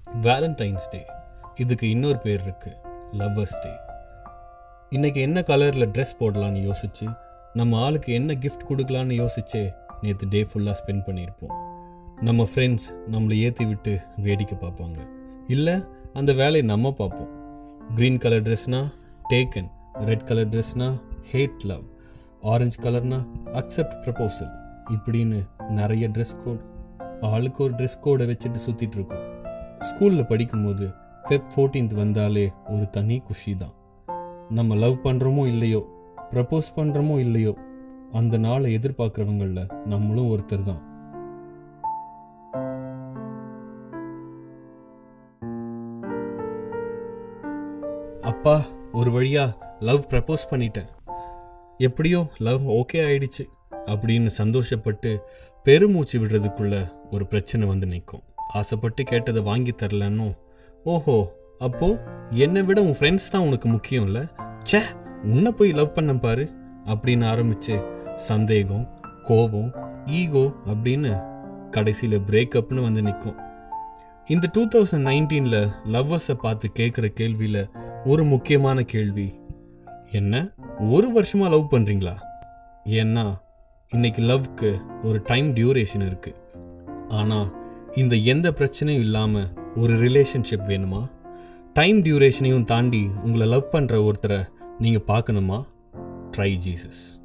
Valentine's டே இதுக்கு இன்னொரு பேர் இருக்கு லவ்வர்ஸ் டே இன்னைக்கு என்ன கலரில் ட்ரெஸ் போடலான்னு யோசிச்சு நம்ம ஆளுக்கு என்ன gift கொடுக்கலான்னு யோசிச்சே நேற்று டே ஃபுல்லாக ஸ்பெண்ட் பண்ணியிருப்போம் நம்ம ஃப்ரெண்ட்ஸ் நம்மளை ஏற்றி விட்டு வேடிக்கை பார்ப்பாங்க இல்லை அந்த வேலையை நம்ம பார்ப்போம் க்ரீன் கலர் ட்ரெஸ்னா டேக்கன் ரெட் கலர் ட்ரெஸ்னா ஹேட் லவ் ஆரஞ்சு கலர்னா அக்செப்ட் ப்ரப்போசல் இப்படின்னு நிறைய ட்ரெஸ் கோட் ஆளுக்கு ஒரு ட்ரெஸ் கோடை வச்சுட்டு சுற்றிட்டு இருக்கோம் ஸ்கூலில் படிக்கும்போது ஃபெப் 14th வந்தாலே ஒரு தனி குஷி தான் நம்ம லவ் பண்ணுறோமோ இல்லையோ ப்ரப்போஸ் பண்ணுறோமோ இல்லையோ அந்த நாளை எதிர்பார்க்குறவங்கள நம்மளும் ஒருத்தர் தான் அப்பா ஒரு வழியா லவ் ப்ரப்போஸ் பண்ணிட்டேன் எப்படியோ லவ் ஓகே ஆயிடுச்சு அப்படின்னு சந்தோஷப்பட்டு பெருமூச்சு விடுறதுக்குள்ள ஒரு பிரச்சனை வந்து நிற்கும் ஆசைப்பட்டு கேட்டதை வாங்கி தரலன்னும் ஓஹோ அப்போ என்னை விட உன் ஃப்ரெண்ட்ஸ் தான் உனக்கு முக்கியம் இல்லை ச்சே உன்னை போய் லவ் பண்ண பாரு அப்படின்னு ஆரம்பிச்சு சந்தேகம் கோபம் ஈகோ அப்படின்னு கடைசியில் பிரேக்கப்னு வந்து நிற்கும் இந்த டூ தௌசண்ட் நைன்டீனில் லவ்வர்ஸை பார்த்து கேட்குற கேள்வியில் ஒரு முக்கியமான கேள்வி என்ன ஒரு வருஷமா லவ் பண்ணுறீங்களா ஏன்னா இன்னைக்கு லவ்க்கு ஒரு டைம் டியூரேஷன் இருக்கு ஆனால் இந்த எந்த பிரச்சனையும் இல்லாமல் ஒரு ரிலேஷன்ஷிப் வேணுமா டைம் டியூரேஷனையும் தாண்டி உங்களை லவ் பண்ணுற ஒருத்தரை நீங்கள் பார்க்கணுமா ட்ரை ஜீசஸ்